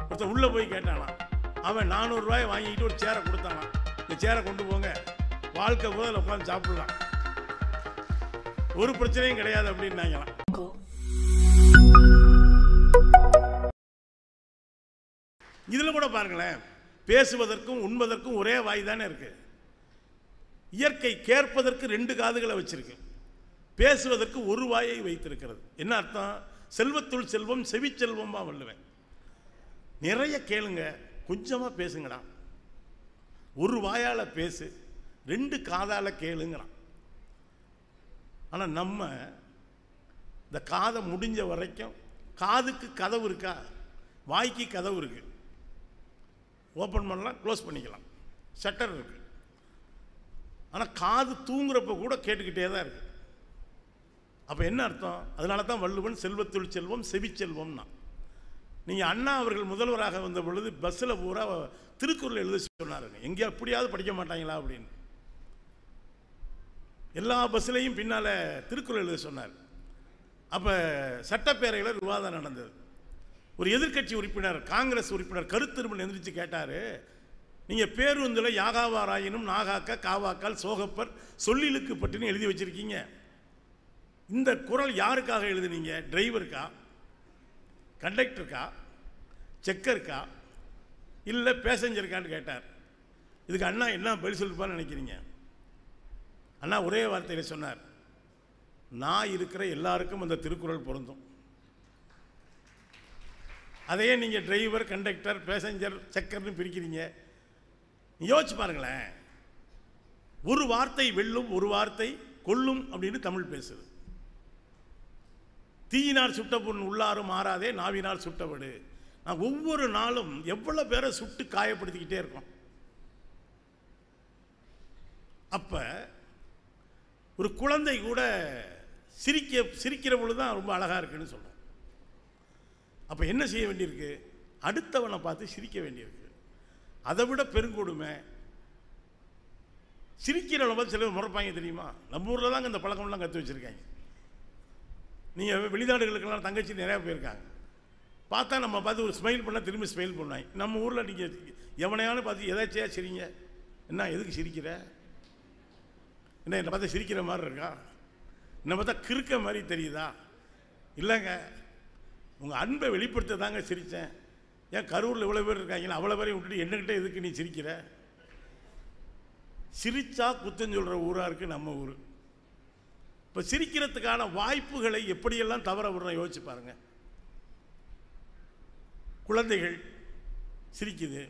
ஒருத்தன் உள்ளே போய் கேட்டானாம் அவன் நானூறுரூவாயை வாங்கிக்கிட்டு ஒரு சேரை கொடுத்தானாம் இந்த சேரை கொண்டு போங்க வாழ்க்கை போதில் உட்காந்து சாப்பிடலாம் ஒரு பிரச்சனையும் கிடையாது அப்படின்னாங்களாம் இதில் கூட பாருங்களேன் பேசுவதற்கும் உண்பதற்கும் ஒரே வாய் தானே இருக்கு இயற்கை கேட்பதற்கு ரெண்டு காதுகளை வச்சிருக்கு பேசுவதற்கு ஒரு வாயை வைத்திருக்கிறது என்ன அர்த்தம் செல்வத்துள் செல்வம் செவிச்செல்வமா வள்ளுவேன் நிறைய கேளுங்க கொஞ்சமாக பேசுங்கடா ஒரு வாயால் பேசு ரெண்டு காதால் கேளுங்கிறான் ஆனால் நம்ம இந்த காதை முடிஞ்ச வரைக்கும் காதுக்கு கதவு இருக்கா வாய்க்கு கதவு இருக்கு ஓப்பன் பண்ணலாம் க்ளோஸ் பண்ணிக்கலாம் ஷட்டர் இருக்கு ஆனால் காது தூங்குறப்ப கூட கேட்டுக்கிட்டே தான் இருக்கு அப்போ என்ன அர்த்தம் அதனால தான் வள்ளுவன் செல்வத்துள் செல்வம் செவிச்செல்வம்னா நீங்கள் அண்ணா அவர்கள் முதல்வராக வந்த பொழுது பஸ்ஸில் பூரா திருக்குறள் எழுத சொன்னாருங்க எங்கே அப்படியாவது படிக்க மாட்டாங்களா அப்படின்னு எல்லா பஸ்ஸிலையும் பின்னால் திருக்குறள் எழுத சொன்னார் அப்போ சட்டப்பேரவையில் விவாதம் நடந்தது ஒரு எதிர்க்கட்சி உறுப்பினர் காங்கிரஸ் உறுப்பினர் கருத்திருமன் எந்திரிச்சு கேட்டார் நீங்கள் பேருந்தில் யாகாவாராயினும் நாகாக்க காவாக்கால் சோகப்பர் சொல்லிலுக்கு பட்டுன்னு எழுதி வச்சிருக்கீங்க இந்த குரல் யாருக்காக எழுதுனீங்க டிரைவருக்கா கண்டக்டருக்கா செக்கருக்கா இல்லை பேசஞ்சருக்கான்னு கேட்டார் இதுக்கு அண்ணா என்ன பதில் சொல்லிப்பான்னு நினைக்கிறீங்க அண்ணா ஒரே வார்த்தையில் சொன்னார் நான் இருக்கிற எல்லாருக்கும் அந்த திருக்குறள் பொருந்தும் அதையே நீங்கள் டிரைவர் கண்டக்டர் பேசஞ்சர் செக்கர்னு பிரிக்கிறீங்க யோசிச்சு பாருங்களேன் ஒரு வார்த்தை வெல்லும் ஒரு வார்த்தை கொல்லும் அப்படின்னு தமிழ் பேசுது தீயினார் சுட்ட புண் உள்ளாரும் மாறாதே நாவினார் சுட்டவடு நான் ஒவ்வொரு நாளும் எவ்வளோ பேரை சுட்டு காயப்படுத்திக்கிட்டே இருக்கோம் அப்போ ஒரு குழந்தை கூட சிரிக்க சிரிக்கிற பொழுது தான் ரொம்ப அழகாக இருக்குன்னு சொல்கிறோம் அப்போ என்ன செய்ய வேண்டியிருக்கு அடுத்தவனை பார்த்து சிரிக்க வேண்டியிருக்கு அதை விட பெருங்கொடுமை சிரிக்கிற அளவு சிலர் முறைப்பாங்க தெரியுமா நம்ம ஊரில் தாங்க இந்த பழக்கம்லாம் கற்று வச்சுருக்காங்க நீங்கள் வெளிநாடுகளுக்கெல்லாம் தங்கச்சி நிறையா போயிருக்காங்க பார்த்தா நம்ம பார்த்து ஒரு ஸ்மைல் பண்ணால் திரும்பி ஸ்மைல் பண்ணுவாங்க நம்ம ஊரில் நீங்கள் எவனையானு பார்த்து எதாச்சியா சிரிங்க என்ன எதுக்கு சிரிக்கிற என்ன என்னை பார்த்தா சிரிக்கிற மாதிரி இருக்கா என்னை பார்த்தா கிறுக்க மாதிரி தெரியுதா இல்லைங்க உங்கள் அன்பை வெளிப்படுத்த தாங்க சிரித்தேன் ஏன் கரூரில் இவ்வளோ பேர் இருக்காங்களா அவ்வளோ பேரையும் விட்டுட்டு என்னக்கிட்ட எதுக்கு நீ சிரிக்கிற சிரிச்சா குத்தம் சொல்கிற ஊராக இருக்குது நம்ம ஊர் இப்போ சிரிக்கிறதுக்கான வாய்ப்புகளை எப்படியெல்லாம் தவற விடுறோம் யோசிச்சு பாருங்க குழந்தைகள் சிரிக்குது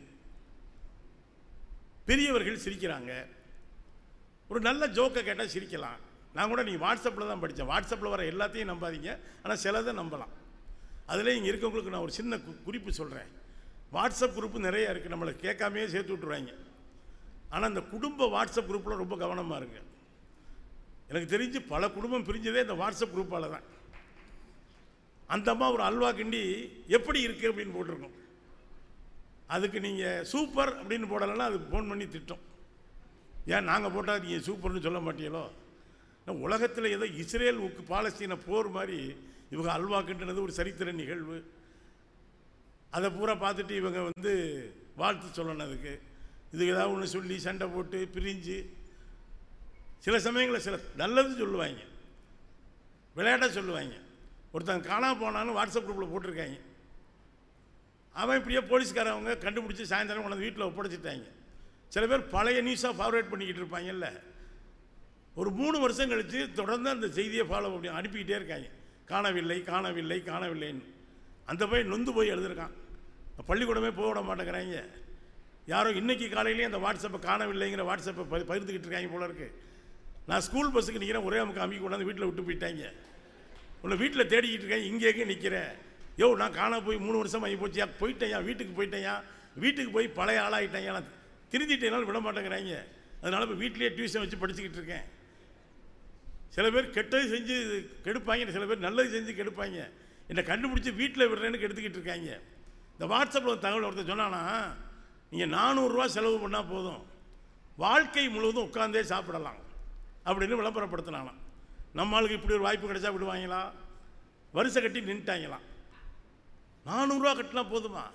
பெரியவர்கள் சிரிக்கிறாங்க ஒரு நல்ல ஜோக்கை கேட்டால் சிரிக்கலாம் நான் கூட நீங்கள் வாட்ஸ்அப்பில் தான் படித்தேன் வாட்ஸ்அப்பில் வர எல்லாத்தையும் நம்பாதீங்க ஆனால் சிலதை நம்பலாம் அதில் இங்கே இருக்கவங்களுக்கு நான் ஒரு சின்ன கு- குறிப்பு சொல்கிறேன் வாட்ஸ்அப் குரூப்பு நிறைய இருக்குது நம்மளை கேட்காமையே சேர்த்து விட்ருவாங்க ஆனால் இந்த குடும்ப வாட்ஸ்அப் குரூப்பில் ரொம்ப கவனமாக இருங்க எனக்கு தெரிஞ்சு பல குடும்பம் பிரிஞ்சதே இந்த வாட்ஸ்அப் குரூப்பால் தான் அந்த அம்மா ஒரு அல்வா கிண்டி எப்படி இருக்கு அப்படின்னு போட்டிருக்கோம் அதுக்கு நீங்கள் சூப்பர் அப்படின்னு போடலைன்னா அது ஃபோன் பண்ணி திட்டம் ஏன் நாங்கள் போட்டால் நீங்கள் சூப்பர்னு சொல்ல மாட்டீங்களோ உலகத்தில் ஏதோ இஸ்ரேல் உக்கு பாலஸ்தீன போர் மாதிரி இவங்க அல்வா கிண்டுனது ஒரு சரித்திர நிகழ்வு அதை பூரா பார்த்துட்டு இவங்க வந்து வாழ்த்து சொல்லணும் அதுக்கு இதுக்கு ஏதாவது ஒன்று சொல்லி சண்டை போட்டு பிரிஞ்சு சில சமயங்களில் சில நல்லது சொல்லுவாங்க விளையாட்டாக சொல்லுவாங்க ஒருத்தன் காணாம போனான்னு வாட்ஸ்அப் குரூப்பில் போட்டிருக்காங்க அவன் இப்படியே போலீஸ்காரவங்க கண்டுபிடிச்சி சாயந்தரம் கொண்டு வந்து வீட்டில் ஒப்படைச்சிட்டாங்க சில பேர் பழைய நியூஸாக ஃபார்வேர்ட் பண்ணிக்கிட்டு இருப்பாங்கல்ல ஒரு மூணு வருஷம் கழித்து தொடர்ந்து அந்த செய்தியை ஃபாலோ பண்ணி அனுப்பிக்கிட்டே இருக்காங்க காணவில்லை காணவில்லை காணவில்லைன்னு அந்த பையன் நொந்து போய் எழுதிருக்கான் பள்ளிக்கூடமே போக விட மாட்டேங்கிறாங்க யாரோ இன்னைக்கு காலையிலேயே அந்த வாட்ஸ்அப்பை காணவில்லைங்கிற வாட்ஸ்அப்பை ப பகிர்ந்துக்கிட்டு இருக்காங்க போல இருக்கு நான் ஸ்கூல் பஸ்ஸுக்கு நிற்கிறேன் ஒரே அமுக்கு அமுக்கி கொண்டாந்து வீட்டில் விட்டு போயிட்டாங்க உன்னை வீட்டில் தேடிக்கிட்டு இருக்கேன் இங்கே எங்கே நிற்கிறேன் யோ நான் காணா போய் மூணு வருஷம் ஆகி போச்சியா போயிட்டேயா வீட்டுக்கு போயிட்டேயா வீட்டுக்கு போய் பழைய ஆளாயிட்டேன் நான் திருந்திட்டேனாலும் விட மாட்டேங்கிறாங்க அதனால் இப்போ வீட்டிலேயே டியூஷன் வச்சு படிச்சுக்கிட்டு இருக்கேன் சில பேர் கெட்டது செஞ்சு கெடுப்பாங்க சில பேர் நல்லது செஞ்சு கெடுப்பாங்க என்னை கண்டுபிடிச்சி வீட்டில் விடுறேன்னு கெடுத்துக்கிட்டு இருக்காங்க இந்த வாட்ஸ்அப்பில் ஒரு தகவல் ஒருத்தர் சொன்னானா நீங்கள் நானூறுரூவா செலவு பண்ணால் போதும் வாழ்க்கை முழுவதும் உட்காந்தே சாப்பிடலாம் அப்படின்னு விளம்பரப்படுத்தினாலாம் நம்ம ஆளுக்கு இப்படி ஒரு வாய்ப்பு கிடைச்சா விடுவாங்களா வரிசை கட்டி நின்ட்டாங்களாம் நானூறுரூவா கட்டினா போதுமா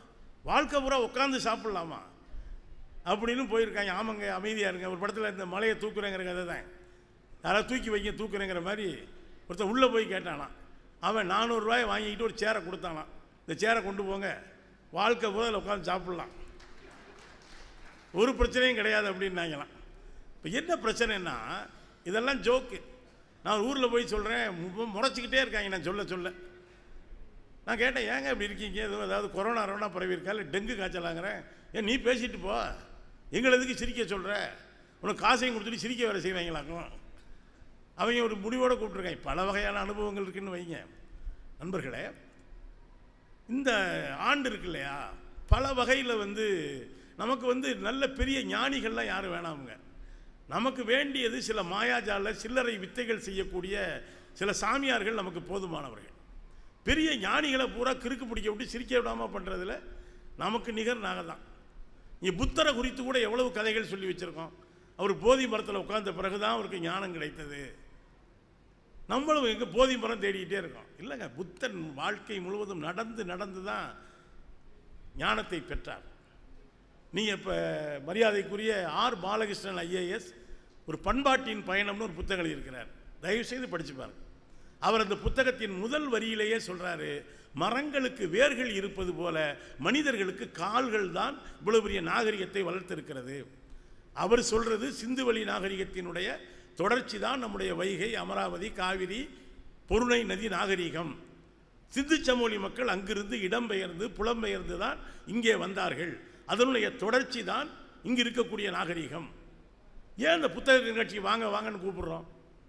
வாழ்க்கை பூரா உட்காந்து சாப்பிட்லாமா அப்படின்னு போயிருக்காங்க ஆமாங்க அமைதியாக இருங்க ஒரு படத்தில் இந்த மலையை தூக்குறேங்கிற கதை தான் யாராவது தூக்கி வைக்க தூக்குறேங்கிற மாதிரி ஒருத்தன் உள்ளே போய் கேட்டானாம் அவன் நானூறுரூவாயை வாங்கிக்கிட்டு ஒரு சேரை கொடுத்தானாம் இந்த சேரை கொண்டு போங்க வாழ்க்கை பூரா அதில் உட்காந்து சாப்பிட்லாம் ஒரு பிரச்சனையும் கிடையாது அப்படின்னாங்களாம் இப்போ என்ன பிரச்சனைன்னா இதெல்லாம் ஜோக்கு நான் ஊரில் போய் சொல்கிறேன் முறைச்சிக்கிட்டே இருக்காங்க நான் சொல்ல சொல்ல நான் கேட்டேன் ஏங்க இப்படி இருக்கீங்க எதுவும் ஏதாவது கொரோனா ரொனா பரவி இருக்கா இல்லை டெங்கு காய்ச்சலாங்கிறேன் ஏன் நீ பேசிட்டு போ எங்களை எதுக்கு சிரிக்க சொல்கிற உனக்கு காசையும் கொடுத்துட்டு சிரிக்க வேற செய்வாங்களாக்கும் அவங்க ஒரு முடிவோடு கூப்பிட்ருக்காங்க பல வகையான அனுபவங்கள் இருக்குன்னு வைங்க நண்பர்களே இந்த ஆண்டு இருக்கு இல்லையா பல வகையில் வந்து நமக்கு வந்து நல்ல பெரிய ஞானிகள்லாம் யாரும் வேணாமுங்க நமக்கு வேண்டியது சில மாயாஜால சில்லறை வித்தைகள் செய்யக்கூடிய சில சாமியார்கள் நமக்கு போதுமானவர்கள் பெரிய ஞானிகளை பூரா கிறுக்கு பிடிக்க விட்டு சிரிக்க விடாமல் பண்ணுறதுல நமக்கு நிகர் நாங்கள் தான் இங்கே புத்தரை குறித்து கூட எவ்வளவு கதைகள் சொல்லி வச்சுருக்கோம் அவர் போதி மரத்தில் உட்கார்ந்த பிறகு தான் அவருக்கு ஞானம் கிடைத்தது நம்மளும் எங்கே போதி மரம் தேடிக்கிட்டே இருக்கோம் இல்லைங்க புத்தன் வாழ்க்கை முழுவதும் நடந்து நடந்து தான் ஞானத்தை பெற்றார் நீங்கள் இப்போ மரியாதைக்குரிய ஆர் பாலகிருஷ்ணன் ஐஏஎஸ் ஒரு பண்பாட்டின் பயணம்னு ஒரு புத்தகம் எழுதியிருக்கிறார் தயவுசெய்து படிச்சு பாருங்க அவர் அந்த புத்தகத்தின் முதல் வரியிலேயே சொல்கிறாரு மரங்களுக்கு வேர்கள் இருப்பது போல மனிதர்களுக்கு கால்கள் தான் இவ்வளவு பெரிய நாகரிகத்தை வளர்த்திருக்கிறது அவர் சொல்கிறது சிந்துவெளி நாகரிகத்தினுடைய தொடர்ச்சி தான் நம்முடைய வைகை அமராவதி காவிரி பொருணை நதி நாகரிகம் சிந்து சமோலி மக்கள் அங்கிருந்து இடம்பெயர்ந்து புலம்பெயர்ந்து தான் இங்கே வந்தார்கள் அதனுடைய தொடர்ச்சி தான் இங்கு இருக்கக்கூடிய நாகரிகம் ஏன் இந்த புத்தக கண்காட்சி வாங்க வாங்கன்னு கூப்பிடுறோம்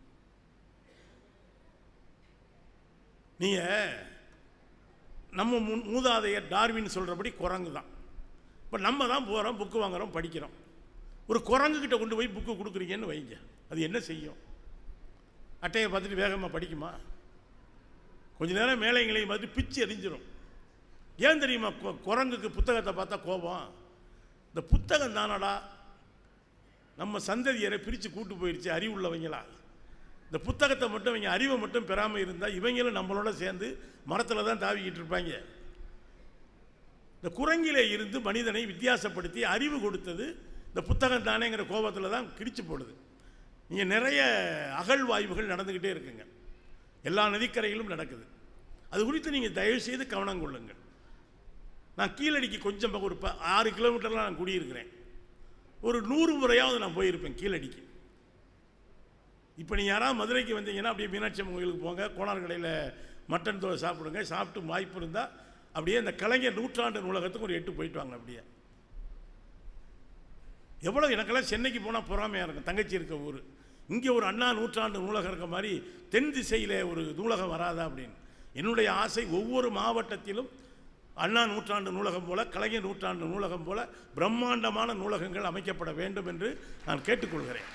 நீங்கள் நம்ம முன் மூதாதையர் டார்வின் சொல்கிறபடி குரங்கு தான் இப்போ நம்ம தான் போகிறோம் புக்கு வாங்குறோம் படிக்கிறோம் ஒரு குரங்கு கிட்ட கொண்டு போய் புக்கு கொடுக்குறீங்கன்னு வைங்க அது என்ன செய்யும் அட்டையை பார்த்துட்டு வேகமாக படிக்குமா கொஞ்ச நேரம் மேலைங்களையும் பார்த்து பிச்சு எரிஞ்சிடும் ஏன் தெரியுமா கு- குரங்குக்கு புத்தகத்தை பார்த்தா கோபம் இந்த புத்தகம் தானடா நம்ம சந்ததியரை பிரித்து கூட்டு போயிடுச்சு அறிவுள்ளவங்களா இந்த புத்தகத்தை மட்டும் இவங்க அறிவை மட்டும் பெறாமல் இருந்தால் இவங்களும் நம்மளோட சேர்ந்து மரத்தில் தான் தாவிக்கிட்டு இருப்பாங்க இந்த குரங்கிலே இருந்து மனிதனை வித்தியாசப்படுத்தி அறிவு கொடுத்தது இந்த புத்தகம் தானேங்கிற கோபத்தில் தான் கிடிச்சு போடுது இங்கே நிறைய அகழ்வாய்வுகள் நடந்துக்கிட்டே இருக்குங்க எல்லா நதிக்கரையிலும் நடக்குது அது குறித்து நீங்கள் தயவு செய்து கவனம் கொள்ளுங்கள் நான் கீழடிக்கு கொஞ்சம் பக்கம் ஒரு ப ஆறு கிலோமீட்டர்லாம் நான் குடியிருக்கிறேன் ஒரு நூறு முறையாவது நான் போயிருப்பேன் கீழடிக்கு இப்போ நீ யாராவது மதுரைக்கு வந்தீங்கன்னா அப்படியே மீனாட்சி அம்மன் கோயிலுக்கு போங்க கோனார் கடையில் மட்டன் தோசை சாப்பிடுங்க சாப்பிட்டு வாய்ப்பு இருந்தால் அப்படியே இந்த கலைஞர் நூற்றாண்டு நூலகத்துக்கு ஒரு எட்டு போயிட்டு வாங்க அப்படியே எவ்வளோ எனக்கெல்லாம் சென்னைக்கு போனால் பொறாமையாக இருக்கும் தங்கச்சி இருக்க ஊர் இங்கே ஒரு அண்ணா நூற்றாண்டு நூலகம் இருக்க மாதிரி தென் திசையில் ஒரு நூலகம் வராதா அப்படின்னு என்னுடைய ஆசை ஒவ்வொரு மாவட்டத்திலும் அண்ணா நூற்றாண்டு நூலகம் போல கலைஞர் நூற்றாண்டு நூலகம் போல பிரம்மாண்டமான நூலகங்கள் அமைக்கப்பட வேண்டும் என்று நான் கேட்டுக்கொள்கிறேன்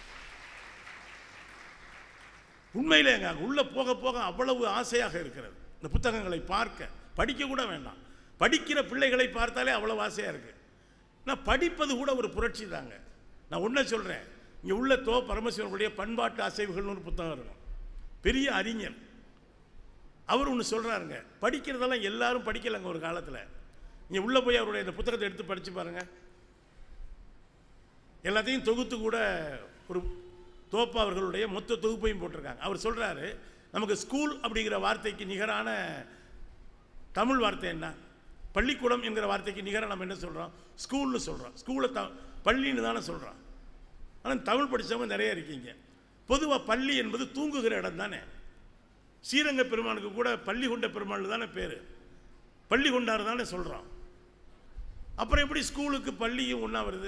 உண்மையிலே அங்கே உள்ளே போக போக அவ்வளவு ஆசையாக இருக்கிறது இந்த புத்தகங்களை பார்க்க படிக்க கூட வேண்டாம் படிக்கிற பிள்ளைகளை பார்த்தாலே அவ்வளவு ஆசையாக இருக்குது நான் படிப்பது கூட ஒரு புரட்சி தாங்க நான் ஒன்றை சொல்கிறேன் இங்கே உள்ள தோ பரமசிவனுடைய பண்பாட்டு அசைவுகள்னு ஒரு புத்தகம் இருக்கும் பெரிய அறிஞர் அவர் ஒன்று சொல்கிறாருங்க படிக்கிறதெல்லாம் எல்லாரும் படிக்கலைங்க ஒரு காலத்தில் இங்கே உள்ளே போய் அவருடைய இந்த புத்தகத்தை எடுத்து படித்து பாருங்கள் எல்லாத்தையும் தொகுத்து கூட ஒரு தோப்பா அவர்களுடைய மொத்த தொகுப்பையும் போட்டிருக்காங்க அவர் சொல்கிறாரு நமக்கு ஸ்கூல் அப்படிங்கிற வார்த்தைக்கு நிகரான தமிழ் வார்த்தை என்ன பள்ளிக்கூடம் என்கிற வார்த்தைக்கு நிகராக நம்ம என்ன சொல்கிறோம் ஸ்கூல்னு சொல்கிறோம் ஸ்கூலை த பள்ளின்னு தானே சொல்கிறோம் ஆனால் தமிழ் படித்தவங்க நிறைய இருக்கீங்க பொதுவாக பள்ளி என்பது தூங்குகிற இடம் தானே ஸ்ரீரங்க பெருமானுக்கு கூட பள்ளி கொண்ட பெருமாள் தானே பேர் பள்ளி கொண்டார் தானே சொல்கிறோம் அப்புறம் எப்படி ஸ்கூலுக்கு பள்ளியும் ஒன்றா வருது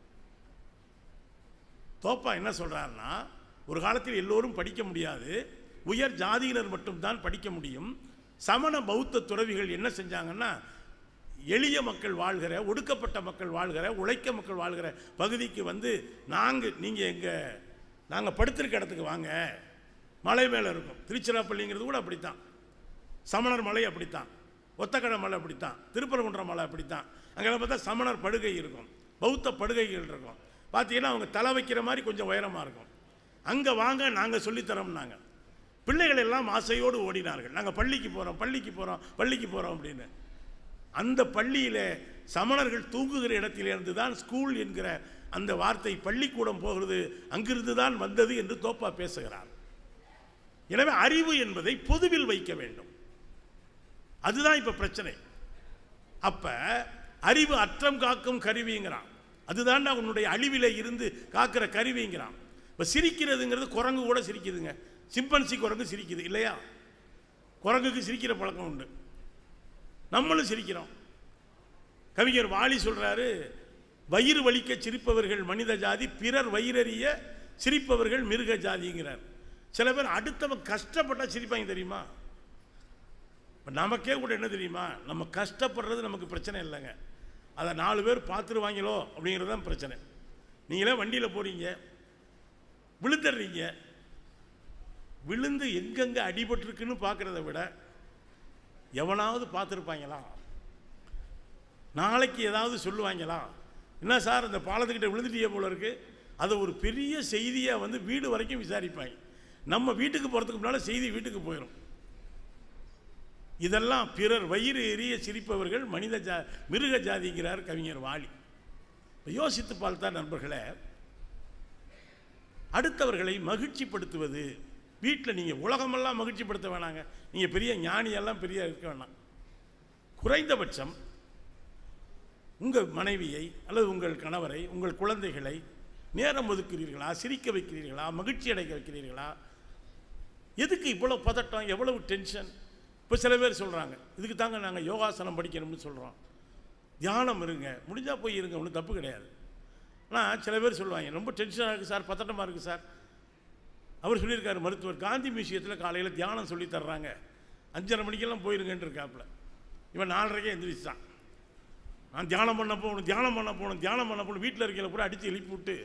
தோப்பா என்ன சொல்கிறாருன்னா ஒரு காலத்தில் எல்லோரும் படிக்க முடியாது உயர் ஜாதியினர் மட்டும்தான் படிக்க முடியும் சமண பௌத்த துறவிகள் என்ன செஞ்சாங்கன்னா எளிய மக்கள் வாழ்கிற ஒடுக்கப்பட்ட மக்கள் வாழ்கிற உழைக்க மக்கள் வாழ்கிற பகுதிக்கு வந்து நாங்கள் நீங்கள் எங்கள் நாங்கள் படுத்திருக்க இடத்துக்கு வாங்க மலை மேலே இருக்கும் திருச்சிராப்பள்ளிங்கிறது கூட அப்படித்தான் சமணர் மலை அப்படித்தான் ஒத்தக்கடை மலை அப்படித்தான் திருப்பரங்குன்றம் மலை அப்படித்தான் அங்கெல்லாம் பார்த்தா சமணர் படுகை இருக்கும் பௌத்த படுகைகள் இருக்கும் பார்த்தீங்கன்னா அவங்க தலை வைக்கிற மாதிரி கொஞ்சம் உயரமாக இருக்கும் அங்கே வாங்க நாங்கள் சொல்லித்தரோம்னாங்க பிள்ளைகள் எல்லாம் ஆசையோடு ஓடினார்கள் நாங்கள் பள்ளிக்கு போகிறோம் பள்ளிக்கு போகிறோம் பள்ளிக்கு போகிறோம் அப்படின்னு அந்த பள்ளியிலே சமணர்கள் தூங்குகிற இடத்திலிருந்து தான் ஸ்கூல் என்கிற அந்த வார்த்தை பள்ளிக்கூடம் போகிறது அங்கிருந்து தான் வந்தது என்று தோப்பா பேசுகிறார் எனவே அறிவு என்பதை பொதுவில் வைக்க வேண்டும் அதுதான் இப்ப பிரச்சனை அப்ப அறிவு அற்றம் காக்கும் கருவிங்கிறான் அதுதான்டா உன்னுடைய அழிவிலே இருந்து காக்கிற கருவிங்கிறான் இப்ப சிரிக்கிறதுங்கிறது குரங்கு கூட சிரிக்குதுங்க சிம்பன்சி குரங்கு சிரிக்குது இல்லையா குரங்குக்கு சிரிக்கிற பழக்கம் உண்டு நம்மளும் சிரிக்கிறோம் கவிஞர் வாலி சொல்றாரு வயிறு வலிக்க சிரிப்பவர்கள் மனித ஜாதி பிறர் வயிறறிய சிரிப்பவர்கள் மிருக ஜாதிங்கிறார் சில பேர் அடுத்தவன் கஷ்டப்பட்டா சிரிப்பாங்க தெரியுமா இப்ப நமக்கே கூட என்ன தெரியுமா நம்ம கஷ்டப்படுறது நமக்கு பிரச்சனை இல்லைங்க அதை நாலு பேர் பார்த்துருவாங்களோ அப்படிங்கிறது தான் பிரச்சனை நீங்களே வண்டியில் போறீங்க விழுந்துடுறீங்க விழுந்து எங்கெங்க அடிபட்டிருக்குன்னு பார்க்குறத விட எவனாவது பார்த்துருப்பாங்களா நாளைக்கு ஏதாவது சொல்லுவாங்களா என்ன சார் இந்த பாலத்துக்கிட்ட விழுந்துட்டியே போல இருக்கு அதை ஒரு பெரிய செய்தியாக வந்து வீடு வரைக்கும் விசாரிப்பாங்க நம்ம வீட்டுக்கு போகிறதுக்கு முன்னால் செய்தி வீட்டுக்கு போயிடும் இதெல்லாம் பிறர் வயிறு எரிய சிரிப்பவர்கள் மனித ஜா மிருக ஜாதிங்கிறார் கவிஞர் வாலி இப்ப யோசித்து பார்த்தா நண்பர்களே அடுத்தவர்களை மகிழ்ச்சிப்படுத்துவது வீட்டில் நீங்கள் உலகமெல்லாம் மகிழ்ச்சிப்படுத்த வேணாங்க நீங்கள் பெரிய ஞானியெல்லாம் பெரிய இருக்க வேணாம் குறைந்தபட்சம் உங்கள் மனைவியை அல்லது உங்கள் கணவரை உங்கள் குழந்தைகளை நேரம் ஒதுக்குறீர்களா சிரிக்க வைக்கிறீர்களா மகிழ்ச்சி அடைக்க வைக்கிறீர்களா எதுக்கு இவ்வளோ பதட்டம் எவ்வளவு டென்ஷன் இப்போ சில பேர் சொல்கிறாங்க இதுக்கு தாங்க நாங்கள் யோகாசனம் படிக்கணும்னு சொல்கிறோம் தியானம் இருங்க முடிஞ்சால் போய் இருங்க ஒன்றும் தப்பு கிடையாது ஆனால் சில பேர் சொல்லுவாங்க ரொம்ப டென்ஷனாக இருக்குது சார் பதட்டமாக இருக்குது சார் அவர் சொல்லியிருக்காரு மருத்துவர் காந்தி மியூசியத்தில் காலையில் தியானம் சொல்லி தர்றாங்க அஞ்சரை மணிக்கெல்லாம் போயிருங்கன்னு இருக்காப்புல இவன் நாலரைக்கே எந்திரிச்சான் நான் தியானம் பண்ண போகணும் தியானம் பண்ண போகணும் தியானம் பண்ண போகணும் வீட்டில் இருக்கிற பூரா அடித்து எழுப்பி விட்டு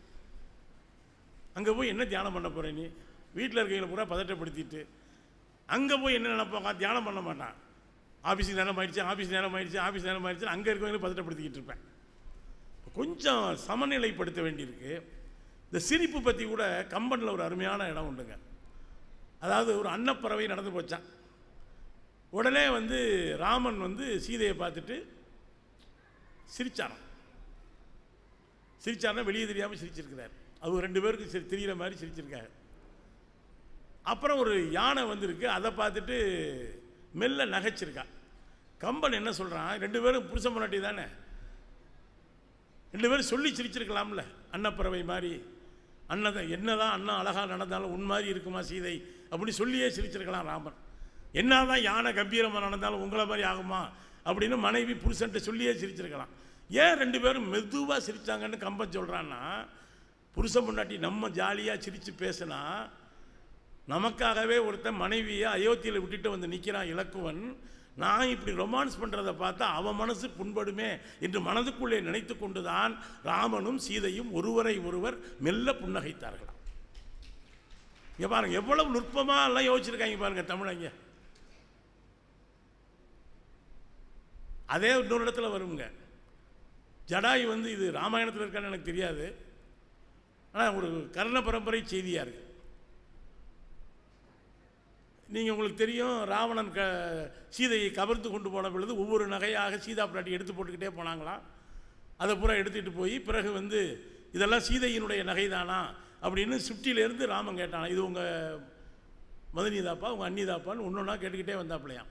அங்கே போய் என்ன தியானம் பண்ண போகிற நீ வீட்டில் இருக்கிறவங்கள பூரா பதட்டப்படுத்திட்டு அங்கே போய் என்ன நினைப்பாங்க தியானம் பண்ண மாட்டான் ஆஃபீஸுக்கு நேரம் ஆயிடுச்சு ஆஃபீஸ் நேரம் ஆயிடுச்சு ஆஃபீஸ் நேரம் ஆயிடுச்சு அங்கே இருக்கிறவங்கள பதட்டப்படுத்திக்கிட்டு இருப்பேன் கொஞ்சம் சமநிலைப்படுத்த வேண்டியிருக்கு இந்த சிரிப்பு பற்றி கூட கம்பனில் ஒரு அருமையான இடம் உண்டுங்க அதாவது ஒரு அன்னப்பறவை நடந்து போச்சான் உடனே வந்து ராமன் வந்து சீதையை பார்த்துட்டு சிரிச்சாராம் சிரிச்சாருன்னா வெளியே தெரியாமல் சிரிச்சிருக்கிறார் அது ரெண்டு பேருக்கு சரி தெரிகிற மாதிரி சிரிச்சிருக்காரு அப்புறம் ஒரு யானை வந்திருக்கு அதை பார்த்துட்டு மெல்ல நகைச்சிருக்கா கம்பன் என்ன சொல்கிறான் ரெண்டு பேரும் புருஷ முன்னாடி தானே ரெண்டு பேரும் சொல்லி சிரிச்சிருக்கலாம்ல அன்னப்பறவை மாதிரி அண்ணன் என்னதான் அண்ணன் அழகாக நடந்தாலும் உன் மாதிரி இருக்குமா சீதை அப்படி சொல்லியே சிரிச்சிருக்கலாம் ராமன் என்னதான் யானை கம்பீரமாக நடந்தாலும் உங்களை மாதிரி ஆகுமா அப்படின்னு மனைவி புருஷன்ட்ட சொல்லியே சிரிச்சிருக்கலாம் ஏன் ரெண்டு பேரும் மெதுவாக சிரிச்சாங்கன்னு கம்பன் சொல்கிறான்னா புருஷன் முன்னாடி நம்ம ஜாலியாக சிரித்து பேசினா நமக்காகவே ஒருத்தன் மனைவியை அயோத்தியில் விட்டுட்டு வந்து நிற்கிறான் இலக்குவன் நான் இப்படி ரொமான்ஸ் பண்ணுறதை பார்த்தா அவன் மனசு புண்படுமே என்று மனதுக்குள்ளே நினைத்து கொண்டுதான் ராமனும் சீதையும் ஒருவரை ஒருவர் மெல்ல புன்னகைத்தார்களாம் இங்கே பாருங்க எவ்வளவு நுட்பமாக எல்லாம் யோசிச்சிருக்காங்க பாருங்க தமிழங்க அதே இன்னொரு இடத்துல வருங்க ஜடாயு வந்து இது ராமாயணத்தில் இருக்கான்னு எனக்கு தெரியாது ஆனால் ஒரு கர்ண பரம்பரை செய்தியாக இருக்குது நீங்கள் உங்களுக்கு தெரியும் ராவணன் க சீதையை கவர்ந்து கொண்டு போன பொழுது ஒவ்வொரு நகையாக சீதா பிராட்டி எடுத்து போட்டுக்கிட்டே போனாங்களாம் அதை பூரா எடுத்துகிட்டு போய் பிறகு வந்து இதெல்லாம் சீதையினுடைய நகைதானா அப்படின்னு சுட்டியிலேருந்து ராமன் கேட்டான் இது உங்கள் மதனிதாப்பா உங்கள் அன்னிதாப்பான்னு ஒன்று ஒன்றா கேட்டுக்கிட்டே வந்தாப்பிலையாம்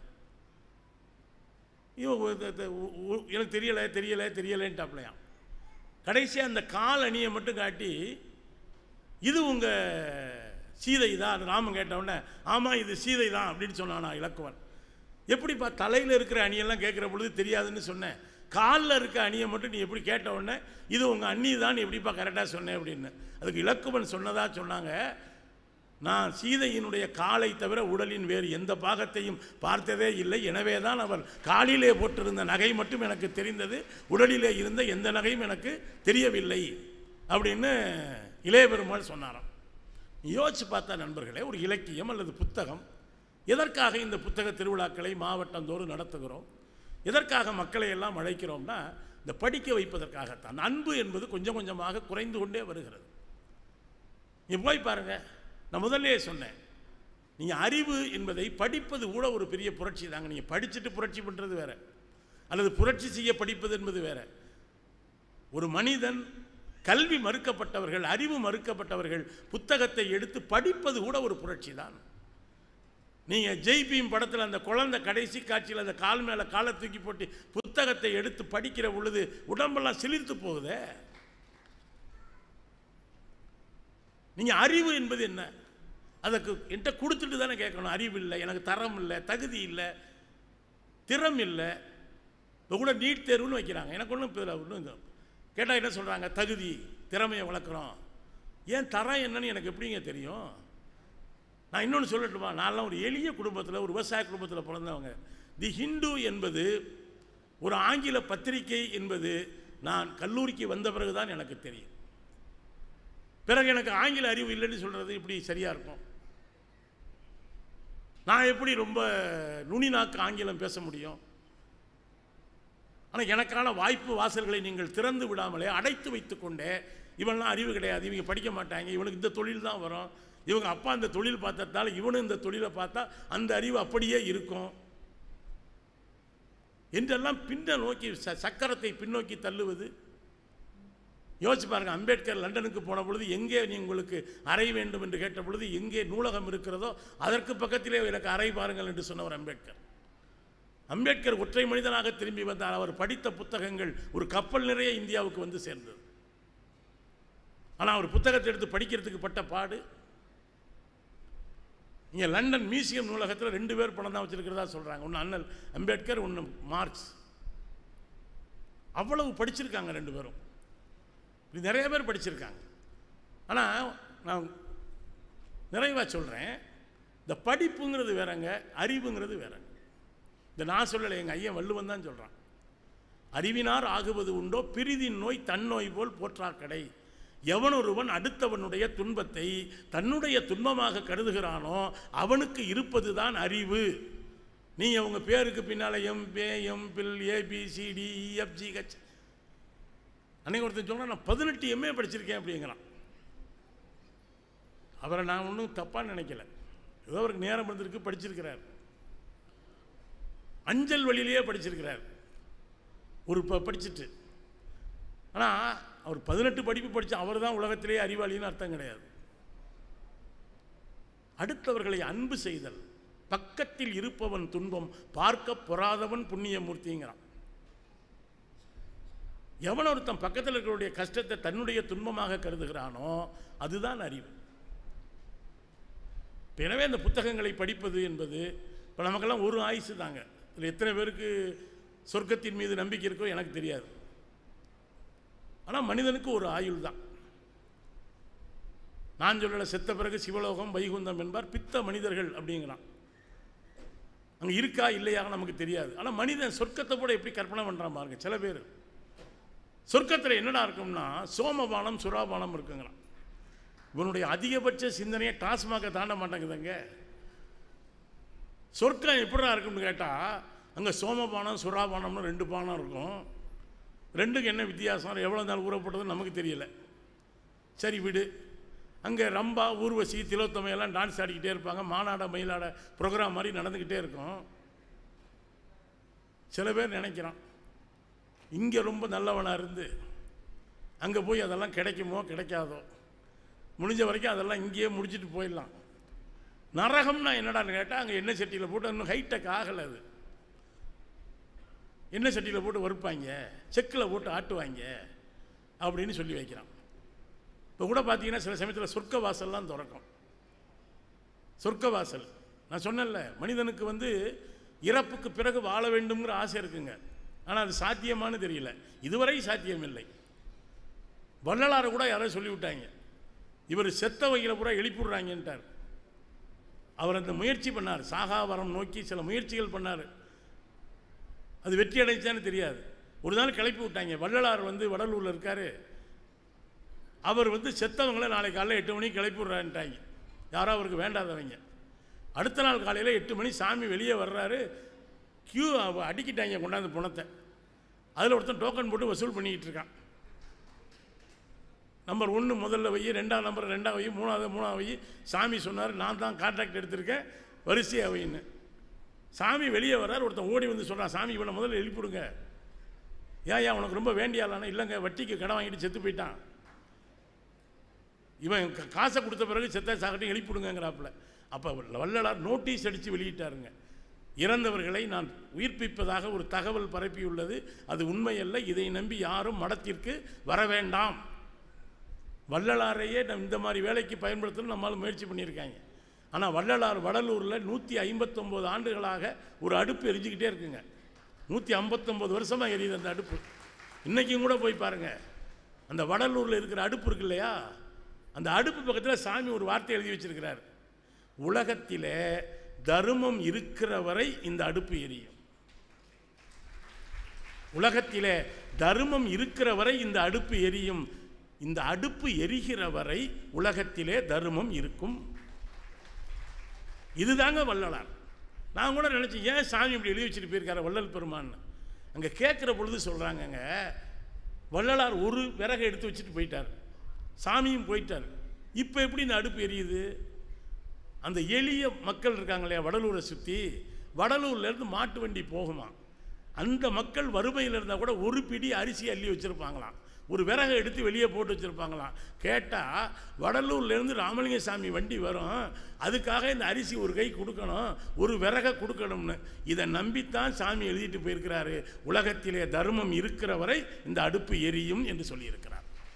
இவன் ஒ- த- த- உ- உ- எனக்கு தெரியலை தெரியலை தெரியலைன்ட்டாப்பிலையாம் கடைசியாக அந்த கால் அணியை மட்டும் காட்டி இது உங்கள் சீதை தான் ராமன் கேட்டவுடனே ஆமாம் இது சீதை தான் அப்படின்னு சொன்னானா இலக்குவன் எப்படிப்பா தலையில் இருக்கிற அணியெல்லாம் கேட்குற பொழுது தெரியாதுன்னு சொன்னேன் காலில் இருக்க அணியை மட்டும் நீ எப்படி கேட்ட உடனே இது உங்கள் அண்ணி தான் நீ எப்படிப்பா கரெக்டாக சொன்னேன் அப்படின்னு அதுக்கு இலக்குவன் சொன்னதா சொன்னாங்க நான் சீதையினுடைய காலை தவிர உடலின் வேறு எந்த பாகத்தையும் பார்த்ததே இல்லை எனவே தான் அவர் காலிலே போட்டிருந்த நகை மட்டும் எனக்கு தெரிந்தது உடலிலே இருந்த எந்த நகையும் எனக்கு தெரியவில்லை அப்படின்னு இளைய பெருமாள் சொன்னாராம் யோசிச்சு பார்த்தா நண்பர்களே ஒரு இலக்கியம் அல்லது புத்தகம் எதற்காக இந்த புத்தக திருவிழாக்களை மாவட்டந்தோறும் நடத்துகிறோம் எதற்காக மக்களை எல்லாம் அழைக்கிறோம்னா இந்த படிக்க வைப்பதற்காகத்தான் அன்பு என்பது கொஞ்சம் கொஞ்சமாக குறைந்து கொண்டே வருகிறது நீ போய் பாருங்க நான் முதல்லயே சொன்னேன் நீங்கள் அறிவு என்பதை படிப்பது கூட ஒரு பெரிய புரட்சி தாங்க நீங்கள் படிச்சுட்டு புரட்சி பண்ணுறது வேற அல்லது புரட்சி செய்ய படிப்பது என்பது வேற ஒரு மனிதன் கல்வி மறுக்கப்பட்டவர்கள் அறிவு மறுக்கப்பட்டவர்கள் புத்தகத்தை எடுத்து படிப்பது கூட ஒரு புரட்சி தான் நீங்கள் ஜெய்பீம் படத்தில் அந்த குழந்தை கடைசி காட்சியில் அந்த கால் மேலே காலை தூக்கி போட்டு புத்தகத்தை எடுத்து படிக்கிற பொழுது உடம்பெல்லாம் சிலிர்த்து போகுதே நீங்கள் அறிவு என்பது என்ன அதுக்கு என்கிட்ட கொடுத்துட்டு தானே கேட்கணும் அறிவு இல்லை எனக்கு தரம் இல்லை தகுதி இல்லை திறம் இல்லை இப்போ கூட நீட் தேர்வுன்னு வைக்கிறாங்க எனக்கு ஒன்றும் இதில் ஒன்றும் கேட்டால் என்ன சொல்கிறாங்க தகுதி திறமையை வளர்க்குறோம் ஏன் தரம் என்னன்னு எனக்கு எப்படிங்க தெரியும் நான் இன்னொன்று சொல்லட்டுமா நான்லாம் ஒரு எளிய குடும்பத்தில் ஒரு விவசாய குடும்பத்தில் பிறந்தவங்க தி ஹிந்து என்பது ஒரு ஆங்கில பத்திரிகை என்பது நான் கல்லூரிக்கு வந்த பிறகு தான் எனக்கு தெரியும் பிறகு எனக்கு ஆங்கில அறிவு இல்லைன்னு சொல்கிறது இப்படி சரியாக இருக்கும் நான் எப்படி ரொம்ப நுனி நாக்கு ஆங்கிலம் பேச முடியும் ஆனால் எனக்கான வாய்ப்பு வாசல்களை நீங்கள் திறந்து விடாமலே அடைத்து வைத்துக்கொண்டே இவன்லாம் அறிவு கிடையாது இவங்க படிக்க மாட்டாங்க இவனுக்கு இந்த தொழில் தான் வரும் இவங்க அப்பா இந்த தொழில் பார்த்ததால இவனும் இந்த தொழிலை பார்த்தா அந்த அறிவு அப்படியே இருக்கும் என்றெல்லாம் பின்ன நோக்கி ச- சக்கரத்தை பின்னோக்கி தள்ளுவது யோசிச்சு பாருங்க அம்பேத்கர் லண்டனுக்கு போன பொழுது எங்கே நீ உங்களுக்கு அறை வேண்டும் என்று கேட்ட பொழுது எங்கே நூலகம் இருக்கிறதோ அதற்கு பக்கத்திலே எனக்கு அறை பாருங்கள் என்று சொன்னவர் அம்பேத்கர் அம்பேத்கர் ஒற்றை மனிதனாக திரும்பி வந்தார் அவர் படித்த புத்தகங்கள் ஒரு கப்பல் நிறைய இந்தியாவுக்கு வந்து சேர்ந்தது ஆனால் அவர் புத்தகத்தை எடுத்து படிக்கிறதுக்கு பட்ட பாடு இங்கே லண்டன் மியூசியம் நூலகத்தில் ரெண்டு பேர் பணம் தான் வச்சிருக்கிறதா சொல்கிறாங்க ஒன்று அண்ணல் அம்பேத்கர் ஒன்று மார்க்ஸ் அவ்வளவு படிச்சிருக்காங்க ரெண்டு பேரும் இப்படி நிறைய பேர் படிச்சிருக்காங்க ஆனால் நான் நிறைவாக சொல்கிறேன் இந்த படிப்புங்கிறது வேறங்க அறிவுங்கிறது வேறங்க இந்த நான் சொல்லலை எங்கள் ஐயன் வள்ளுவன் தான் சொல்கிறான் அறிவினார் ஆகுவது உண்டோ பிரிதின் நோய் தன்னோய் போல் போற்றாக்கடை எவனொருவன் அடுத்தவனுடைய துன்பத்தை தன்னுடைய துன்பமாக கருதுகிறானோ அவனுக்கு இருப்பது தான் அறிவு நீங்கள் உங்கள் பேருக்கு பின்னால் எம் பே M Phil ABCD EFG H அன்னைக்கு ஒருத்தன் சொல்கிறான் நான் பதினெட்டு எம்ஏ படிச்சிருக்கேன் அப்படிங்கிறான் அவரை நான் ஒன்றும் தப்பாக நினைக்கல ஏதோ அவருக்கு நேரம் இருந்திருக்கு படிச்சிருக்கிறார் அஞ்சல் வழியிலேயே படிச்சிருக்கிறார் ஒரு ப படிச்சுட்டு ஆனால் அவர் பதினெட்டு படிப்பு படித்த அவர் தான் உலகத்திலேயே அறிவாளின்னு அர்த்தம் கிடையாது அடுத்தவர்களை அன்பு செய்தல் பக்கத்தில் இருப்பவன் துன்பம் பார்க்க பொறாதவன் புண்ணியமூர்த்திங்கிறான் எவன் ஒருத்தன் பக்கத்தில் இருக்கிறவருடைய கஷ்டத்தை தன்னுடைய துன்பமாக கருதுகிறானோ அதுதான் அறிவு இப்ப எனவே அந்த புத்தகங்களை படிப்பது என்பது இப்போ நமக்கெல்லாம் ஒரு ஆயுசு தாங்க இதில் எத்தனை பேருக்கு சொர்க்கத்தின் மீது நம்பிக்கை இருக்கோ எனக்கு தெரியாது ஆனால் மனிதனுக்கு ஒரு ஆயுள் தான் நான் சொல்லலை செத்த பிறகு சிவலோகம் வைகுந்தம் என்பார் பித்த மனிதர்கள் அப்படிங்கிறான் அங்கே இருக்கா இல்லையா நமக்கு தெரியாது ஆனால் மனிதன் சொர்க்கத்தை கூட எப்படி கற்பனை பண்ணுறான் பாருங்க சில பேர் சொர்க்கத்தில் என்னடா இருக்கும்னா சோமபானம் சுறாபானம் இருக்குங்களாம் இவனுடைய அதிகபட்ச சிந்தனையை டாஸ்மாக தாண்ட மாட்டேங்குதுங்க சொர்க்கம் எப்படிடா இருக்கும்னு கேட்டால் அங்கே சோமபானம் சுறாபானம்னு ரெண்டு பானம் இருக்கும் ரெண்டுக்கு என்ன வித்தியாசம் எவ்வளோ நாள் ஊறப்பட்டதுன்னு நமக்கு தெரியல சரி விடு அங்கே ரம்பா ஊர்வசி திலோத்தமை எல்லாம் டான்ஸ் ஆடிக்கிட்டே இருப்பாங்க மாநாட மயிலாட ப்ரோக்ராம் மாதிரி நடந்துக்கிட்டே இருக்கும் சில பேர் நினைக்கிறான் இங்கே ரொம்ப நல்லவனாக இருந்து அங்கே போய் அதெல்லாம் கிடைக்குமோ கிடைக்காதோ முடிஞ்ச வரைக்கும் அதெல்லாம் இங்கேயே முடிச்சிட்டு போயிடலாம் நரகம்னா என்னடான்னு கேட்டால் அங்கே எண்ணெய் சட்டியில் போட்டு இன்னும் ஹைடெக் ஆகலை அது எண்ணெய் சட்டியில் போட்டு வறுப்பாங்க செக்கில் போட்டு ஆட்டுவாங்க அப்படின்னு சொல்லி வைக்கிறான் இப்போ கூட பார்த்தீங்கன்னா சில சமயத்தில் சொர்க்க வாசல்லாம் திறக்கும் சொர்க்க வாசல் நான் சொன்னேன்ல மனிதனுக்கு வந்து இறப்புக்கு பிறகு வாழ வேண்டும்ங்கிற ஆசை இருக்குங்க ஆனால் அது சாத்தியமானு தெரியல இதுவரை சாத்தியம் இல்லை வள்ளலாரை கூட யாரோ சொல்லிவிட்டாங்க இவர் செத்த வகையில் பூரா எழுப்பிவிடுறாங்கன்ட்டார் அவர் அந்த முயற்சி பண்ணார் சாகாவரம் நோக்கி சில முயற்சிகள் பண்ணார் அது வெற்றி அடைஞ்சான்னு தெரியாது ஒரு நாள் கிளப்பி விட்டாங்க வள்ளலார் வந்து வடலூரில் இருக்கார் அவர் வந்து செத்தவங்களை நாளை காலையில் எட்டு மணிக்கு கிளப்பி விட்றான்ட்டாங்க யாரோ அவருக்கு வேண்டாதவங்க அடுத்த நாள் காலையில் எட்டு மணி சாமி வெளியே வர்றாரு கியூ அடிக்கிட்டாங்க கொண்டாந்து பணத்தை அதில் ஒருத்தன் டோக்கன் போட்டு வசூல் பண்ணிக்கிட்டு இருக்கான் நம்பர் ஒன்று முதல்ல வை ரெண்டாம் நம்பர் ரெண்டாவது வை மூணாவது மூணாவது வை சாமி சொன்னார் நான் தான் கான்ட்ராக்ட் எடுத்திருக்கேன் வரிசையாக வைன்னு சாமி வெளியே வர்றார் ஒருத்தன் ஓடி வந்து சொல்கிறான் சாமி இவனை முதல்ல எழுப்பிடுங்க ஏன் ஏன் உனக்கு ரொம்ப வேண்டியாளானா இல்லைங்க வட்டிக்கு கடன் வாங்கிட்டு செத்து போயிட்டான் இவன் கா- காசை கொடுத்த பிறகு செத்த சாகட்டும் எழுப்பிடுங்கிறாப்புல அப்போ வள்ளலார் நோட்டீஸ் அடித்து வெளியிட்டாருங்க இறந்தவர்களை நான் உயிர்ப்பிப்பதாக ஒரு தகவல் பரப்பியுள்ளது அது உண்மையல்ல இதை நம்பி யாரும் மடத்திற்கு வர வேண்டாம் வள்ளலாரையே நம்ம இந்த மாதிரி வேலைக்கு பயன்படுத்தணும் நம்மளால் முயற்சி பண்ணியிருக்காங்க ஆனால் வள்ளலார் வடலூரில் நூற்றி ஐம்பத்தொம்போது ஆண்டுகளாக ஒரு அடுப்பு எரிஞ்சுக்கிட்டே இருக்குங்க நூற்றி ஐம்பத்தொம்போது வருஷமாக எரியுது அந்த அடுப்பு இன்றைக்கும் கூட போய் பாருங்கள் அந்த வடலூரில் இருக்கிற அடுப்பு இருக்கு இல்லையா அந்த அடுப்பு பக்கத்தில் சாமி ஒரு வார்த்தை எழுதி வச்சிருக்கிறார் உலகத்திலே தர்மம் இருக்கிற வரை இந்த அடுப்பு எரியும் உலகத்திலே தர்மம் இருக்கிற வரை இந்த அடுப்பு எரியும் இந்த அடுப்பு எரிகிற வரை உலகத்திலே தர்மம் இருக்கும் இதுதாங்க வள்ளலார் நான் கூட நினச்சேன் ஏன் சாமி இப்படி எழுதி வச்சுட்டு போயிருக்காரு வள்ளல் பெருமான்னு அங்கே கேட்குற பொழுது சொல்கிறாங்கங்க வள்ளலார் ஒரு விறகை எடுத்து வச்சுட்டு போயிட்டார் சாமியும் போயிட்டார் இப்போ எப்படி இந்த அடுப்பு எரியுது அந்த எளிய மக்கள் இருக்காங்க இல்லையா வடலூரை சுற்றி வடலூர்லேருந்து மாட்டு வண்டி போகுமா அந்த மக்கள் வறுமையில் இருந்தால் கூட ஒரு பிடி அரிசி அள்ளி வச்சுருப்பாங்களாம் ஒரு விறகை எடுத்து வெளியே போட்டு வச்சுருப்பாங்களாம் கேட்டால் வடலூர்லேருந்து ராமலிங்க சாமி வண்டி வரும் அதுக்காக இந்த அரிசி ஒரு கை கொடுக்கணும் ஒரு விறகை கொடுக்கணும்னு இதை நம்பித்தான் சாமி எழுதிட்டு போயிருக்கிறாரு உலகத்திலே தர்மம் இருக்கிற வரை இந்த அடுப்பு எரியும் என்று சொல்லியிருக்கிறார்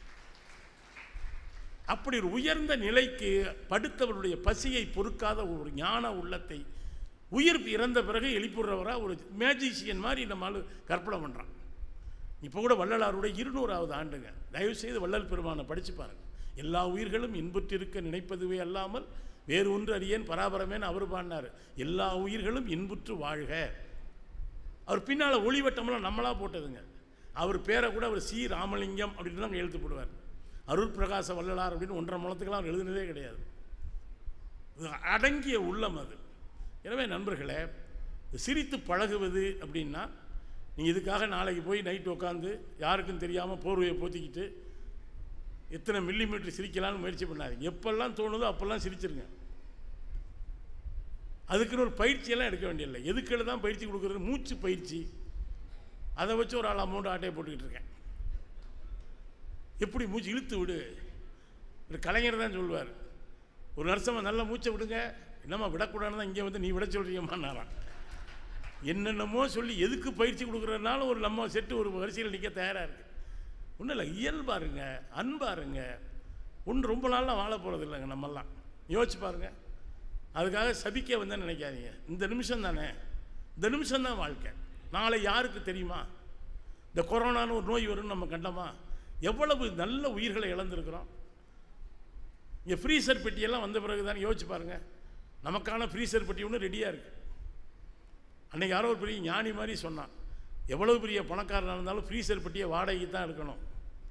அப்படி ஒரு உயர்ந்த நிலைக்கு படுத்தவருடைய பசியை பொறுக்காத ஒரு ஞான உள்ளத்தை உயிர் இறந்த பிறகு எழுப்பிடுறவரா ஒரு மேஜிஷியன் மாதிரி நம்ம ஆளு கற்பனை பண்ணுறான் இப்போ கூட வள்ளலாருடைய இருநூறாவது ஆண்டுங்க தயவு செய்து வள்ளல் பெருமானை படித்து பாருங்க எல்லா உயிர்களும் இன்புற்றிருக்க நினைப்பதுவே அல்லாமல் வேறு ஒன்று அறியேன் பராபரமேன்னு அவர் பாடினார் எல்லா உயிர்களும் இன்புற்று வாழ்க அவர் பின்னால் ஒளிவட்டம்லாம் நம்மளா போட்டதுங்க அவர் பேரை கூட அவர் சி ராமலிங்கம் அப்படின்னு தான் எழுத்து போடுவார் அருள் பிரகாச வள்ளலார் அப்படின்னு ஒன்றரை முளத்துக்கெல்லாம் அவர் எழுதுனதே கிடையாது இது அடங்கிய உள்ளம் அது எனவே நண்பர்களே சிரித்து பழகுவது அப்படின்னா நீங்கள் இதுக்காக நாளைக்கு போய் நைட்டு உட்காந்து யாருக்கும் தெரியாமல் போர்வையை போத்திக்கிட்டு எத்தனை மில்லிமீட்டர் சிரிக்கலாம்னு முயற்சி பண்ணாதீங்க எப்பெல்லாம் தோணுதோ அப்போல்லாம் சிரிச்சிருங்க அதுக்குன்னு ஒரு பயிற்சியெல்லாம் எடுக்க வேண்டியதில்லை எதுக்குள்ள தான் பயிற்சி கொடுக்குறது மூச்சு பயிற்சி அதை வச்சு ஒரு ஆள் அமௌண்ட் ஆட்டையை போட்டுக்கிட்டு இருக்கேன் எப்படி மூச்சு இழுத்து விடு ஒரு கலைஞர் தான் சொல்லுவார் ஒரு நர்சம்மா நல்லா மூச்சை விடுங்க என்னம்மா விடக்கூடாதுன்னு தான் இங்கே வந்து நீ விட சொல்கிறீங்கம்மான்னாராம் என்னென்னமோ சொல்லி எதுக்கு பயிற்சி கொடுக்குறதுனால ஒரு நம்ம செட்டு ஒரு வரிசையில் நிற்க தயாராக இருக்குது ஒன்றும் இல்லை இயல்பாருங்க அன்பாருங்க ஒன்று ரொம்ப நாள்லாம் வாழ போகிறது இல்லைங்க நம்மெல்லாம் யோசிச்சு பாருங்க அதுக்காக சபிக்க வந்தேன்னு நினைக்காதீங்க இந்த நிமிஷம் தானே இந்த நிமிஷம் தான் வாழ்க்கை நாளை யாருக்கு தெரியுமா இந்த கொரோனான்னு ஒரு நோய் வரும்னு நம்ம கண்டோமா எவ்வளவு நல்ல உயிர்களை இழந்திருக்கிறோம் இங்கே ஃப்ரீசர் பெட்டியெல்லாம் வந்த பிறகு தான் யோசிச்சு பாருங்கள் நமக்கான ஃப்ரீசர் பெட்டி ஒன்று ரெடியாக இருக்குது அன்னைக்கு யாரோ ஒரு பெரிய ஞானி மாதிரி சொன்னான் எவ்வளவு பெரிய பணக்காரனாக இருந்தாலும் ஃப்ரீசர் பெட்டியை வாடகைக்கு தான் எடுக்கணும்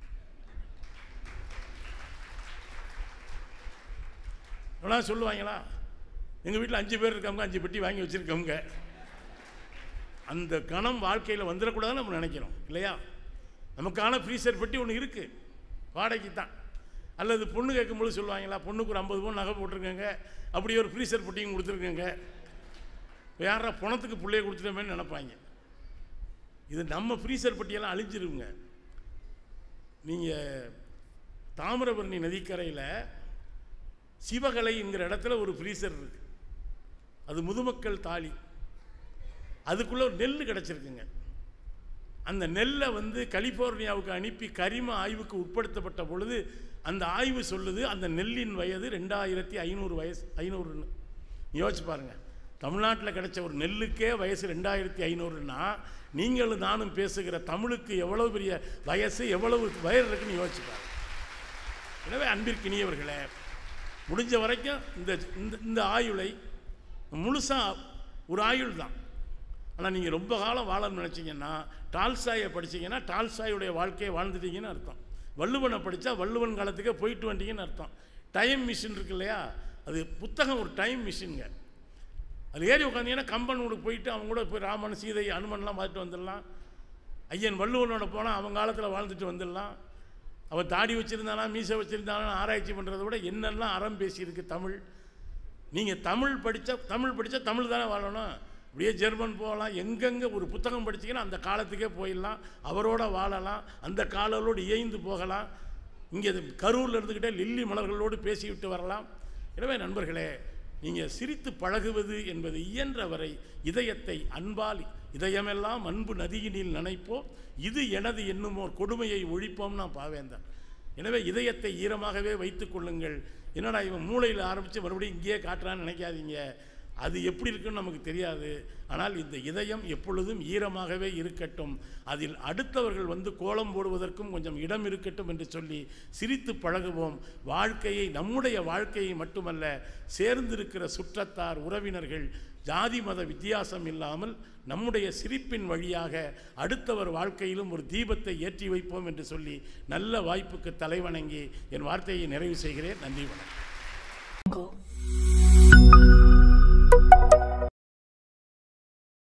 எவ்வளோ சொல்லுவாங்களா எங்கள் வீட்டில் அஞ்சு பேர் இருக்கவங்க அஞ்சு பெட்டி வாங்கி வச்சுருக்கவங்க அந்த கணம் வாழ்க்கையில் வந்துடக்கூடாதுன்னு நம்ம நினைக்கிறோம் இல்லையா நமக்கான ஃப்ரீசர் பெட்டி ஒன்று இருக்குது வாடகைக்கு தான் அல்லது பொண்ணு கேட்கும்போது சொல்லுவாங்களா பொண்ணுக்கு ஒரு ஐம்பது பவுன் நகை போட்டிருக்கேங்க அப்படியே ஒரு ஃப்ரீசர் பெட்டியும் கொடுத்துருக்கேங்க யாரா பணத்துக்கு பிள்ளைய கொடுத்துட்டோமேன்னு நினைப்பாங்க இது நம்ம ஃப்ரீசர் பெட்டியெல்லாம் அழிஞ்சிருங்க நீங்கள் தாமிரபரணி நதிக்கரையில் சிவகலை என்கிற இடத்துல ஒரு ஃப்ரீசர் இருக்கு அது முதுமக்கள் தாலி அதுக்குள்ளே ஒரு நெல் கிடச்சிருக்குங்க அந்த நெல்லை வந்து கலிஃபோர்னியாவுக்கு அனுப்பி கரிம ஆய்வுக்கு உட்படுத்தப்பட்ட பொழுது அந்த ஆய்வு சொல்லுது அந்த நெல்லின் வயது ரெண்டாயிரத்தி ஐநூறு வயசு ஐநூறுன்னு யோசிச்சு பாருங்கள் தமிழ்நாட்டில் கிடைச்ச ஒரு நெல்லுக்கே வயசு ரெண்டாயிரத்தி ஐநூறுன்னா நீங்களும் நானும் பேசுகிற தமிழுக்கு எவ்வளவு பெரிய வயசு எவ்வளவு வயர் இருக்குன்னு யோசிச்சு பாருங்க எனவே அன்பிற்கினியவர்களே முடிஞ்ச வரைக்கும் இந்த இந்த இந்த ஆயுளை முழுசாக ஒரு ஆயுள் தான் ஆனால் நீங்கள் ரொம்ப காலம் வாழணும்னு நினச்சிங்கன்னா டால்சாயை படிச்சீங்கன்னா டால்சாயுடைய வாழ்க்கையை வாழ்ந்துட்டீங்கன்னு அர்த்தம் வள்ளுவனை படித்தா வள்ளுவன் காலத்துக்கே போயிட்டு வந்தீங்கன்னு அர்த்தம் டைம் மிஷின் இருக்கு இல்லையா அது புத்தகம் ஒரு டைம் மிஷினுங்க அது ஏறி உட்காந்தீங்கன்னா கம்பன் கூட போயிட்டு அவங்க கூட போய் ராமன் சீதை அனுமன்லாம் பார்த்துட்டு வந்துடலாம் ஐயன் வள்ளுவனோட போனால் அவங்க காலத்தில் வாழ்ந்துட்டு வந்துடலாம் அவன் தாடி வச்சுருந்தானா மீசை வச்சுருந்தானா ஆராய்ச்சி பண்ணுறத விட என்னெல்லாம் அறம் பேசியிருக்கு தமிழ் நீங்கள் தமிழ் படித்தா தமிழ் படித்தா தமிழ் தானே வாழணும் அப்படியே ஜெர்மன் போகலாம் எங்கெங்கே ஒரு புத்தகம் படிச்சீங்கன்னா அந்த காலத்துக்கே போயிடலாம் அவரோட வாழலாம் அந்த காலங்களோடு இயைந்து போகலாம் இங்கே கரூரில் இருந்துக்கிட்டே லில்லி மலர்களோடு பேசிவிட்டு வரலாம் எனவே நண்பர்களே நீங்கள் சிரித்து பழகுவது என்பது இயன்றவரை இதயத்தை அன்பால் இதயமெல்லாம் அன்பு நதியினில் நனைப்போம் இது எனது என்னுமோர் கொடுமையை ஒழிப்போம் நான் பாவேந்தன் எனவே இதயத்தை ஈரமாகவே வைத்துக் கொள்ளுங்கள் என்னடா இவன் மூளையில் ஆரம்பித்து மறுபடியும் இங்கேயே காட்டுறான்னு நினைக்காதீங்க அது எப்படி இருக்குன்னு நமக்கு தெரியாது ஆனால் இந்த இதயம் எப்பொழுதும் ஈரமாகவே இருக்கட்டும் அதில் அடுத்தவர்கள் வந்து கோலம் போடுவதற்கும் கொஞ்சம் இடம் இருக்கட்டும் என்று சொல்லி சிரித்து பழகுவோம் வாழ்க்கையை நம்முடைய வாழ்க்கையை மட்டுமல்ல சேர்ந்திருக்கிற சுற்றத்தார் உறவினர்கள் ஜாதி மத வித்தியாசம் இல்லாமல் நம்முடைய சிரிப்பின் வழியாக அடுத்தவர் வாழ்க்கையிலும் ஒரு தீபத்தை ஏற்றி வைப்போம் என்று சொல்லி நல்ல வாய்ப்புக்கு தலைவணங்கி என் வார்த்தையை நிறைவு செய்கிறேன் நன்றி வணக்கம் Jungle.